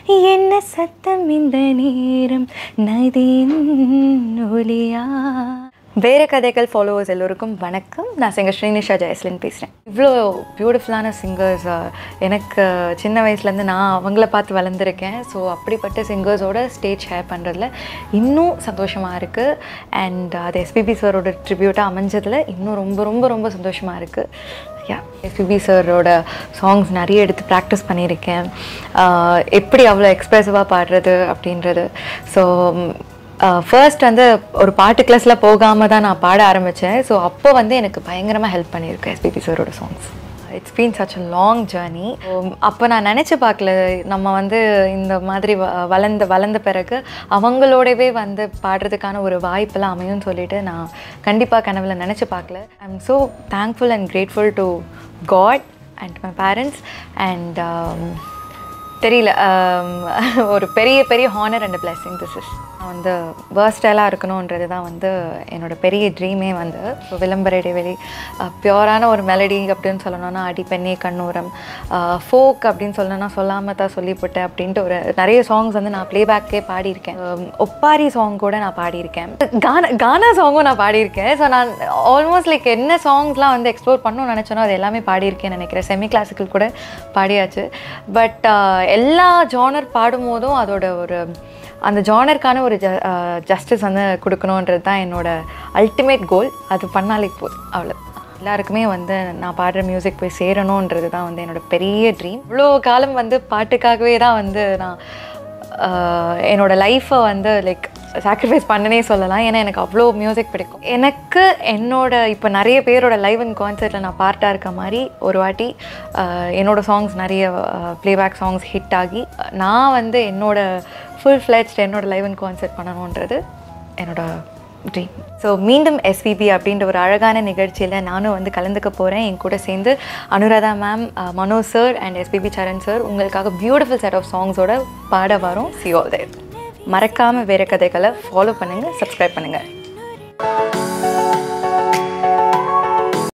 என்ன சத்தம் இந்த நேரம் நதியின் ஒலியா வேறு கதைகள் ஃபாலோவர்ஸ் எல்லோருக்கும் வணக்கம் நான் சிங்கர் ஸ்ரீனிஷா ஜெயஸ்லின் பேசுகிறேன் இவ்வளோ பியூட்டிஃபுல்லான சிங்கர்ஸ் எனக்கு சின்ன வயசுலேருந்து நான் அவங்கள பார்த்து வளர்ந்துருக்கேன் ஸோ அப்படிப்பட்ட சிங்கர்ஸோட ஸ்டேஜ் ஷேர் பண்ணுறதுல இன்னும் சந்தோஷமாக இருக்குது அண்ட் அது எஸ்பிபி சாரோட ட்ரிபியூட்டாக அமைஞ்சதில் இன்னும் ரொம்ப ரொம்ப ரொம்ப சந்தோஷமாக இருக்குது யா எஸ்பிபி சாரோட சாங்ஸ் நிறைய எடுத்து ப்ராக்டிஸ் பண்ணியிருக்கேன் ஆஹ் எப்படி அவ்வளோ எக்ஸ்ப்ரெசிவாக பாடுறது அப்படின்றது ஸோ ஃபர்ஸ்ட் வந்து ஒரு பாட்டு கிளாஸில் போகாமல் தான் நான் பாட ஆரம்பித்தேன் ஸோ அப்போ வந்து எனக்கு பயங்கரமாக ஹெல்ப் பண்ணியிருக்கேன் எஸ்பிபி சாரோட songs it's been such a long journey அப்போ நான் நினச்சி பார்க்கல நம்ம வந்து இந்த மாதிரி வ- வளர்ந்த வளர்ந்த பிறகு அவங்களோடவே வந்து பாடுறதுக்கான ஒரு வாய்ப்பெல்லாம் அமையும்னு சொல்லிட்டு நான் கண்டிப்பாக கனவுல நினச்சி பார்க்கல I am so thankful and grateful to God and my parents and தெரியல um, ஒரு பெரிய பெரிய honour and blessing this is நான் வந்து வேர்ஸ்டைலாக இருக்கணுன்றது தான் வந்து என்னோட பெரிய ட்ரீமே வந்து இப்போ விளம்பர இடைவெளி பியூரான ஒரு மெலடி அப்படின்னு சொல்லணும்னா அடிப்பெண்ணே கண்ணூரம் ஃபோக் அப்படின்னு சொல்லணும்னா சொல்லாமல் தான் சொல்லிவிட்டேன் அப்படின்ட்டு ஒரு நிறைய சாங்ஸ் வந்து நான் ப்ளேபேக்கே பாடியிருக்கேன் Um, ஒப்பாரி சாங் கூட நான் பாடியிருக்கேன் கானா கானா சாங்கும் நான் பாடியிருக்கேன் ஸோ நான் ஆல்மோஸ்ட் லைக் என்ன சாங்ஸ்லாம் வந்து எக்ஸ்ப்ளோர் பண்ணணும்னு நினச்சேனோ அது எல்லாமே பாடியிருக்கேன்னு நினைக்கிறேன் செமி கிளாசிக்கல் கூட பாடியாச்சு பட் எல்லா ஜானர் பாடும்போதும் அதோட ஒரு அந்த ஜானருக்கான ஒரு ஜ ஜஸ்டிஸ் வந்து கொடுக்கணுன்றது தான் என்னோட அல்டிமேட் கோல் அது பண்ணாலே போதும் அவ்வளோ எல்லாருக்குமே வந்து நான் பாடுற மியூசிக் போய் சேரணுன்றது தான் வந்து என்னோட பெரிய ட்ரீம் இவ்வளோ காலம் வந்து பாட்டுக்காகவே தான் வந்து நான் ஆஹ் என்னோட லைஃப்பை வந்து லைக் சாக்ரிஃபைஸ் பண்ணனே சொல்லலாம் ஏன்னா எனக்கு அவ்வளோ மியூசிக் பிடிக்கும் எனக்கு என்னோட இப்போ நிறைய பேரோட லைவ் அண்ட் கான்சர்ட்டில் நான் பார்ட்டாக இருக்க மாதிரி ஒரு வாட்டி ஆஹ் என்னோட சாங்ஸ் நிறைய ப்ளேபேக் சாங்ஸ் ஹிட் ஆகி நான் வந்து என்னோட ஃபுல் ஃப்ளெஜ்ட் என்னோட லைவ் அண்ட் கான்சர்ட் பண்ணணுன்றது என்னோட ட்ரீம் ஸோ மீண்டும் எஸ்பிபி அப்படின்ற ஒரு அழகான நிகழ்ச்சியில் நானும் வந்து கலந்துக்க போகிறேன் என் கூட சேர்ந்து Anuradha ma'am Mano sir and SPB Charan sir உங்களுக்காக பியூட்டிஃபுல் செட் ஆஃப் சாங்ஸோட பாட வரும் சி ஆல் தேர் மறக்காமல் வேறு கதைகளை ஃபாலோ பண்ணுங்கள் சப்ஸ்கிரைப் பண்ணுங்கள்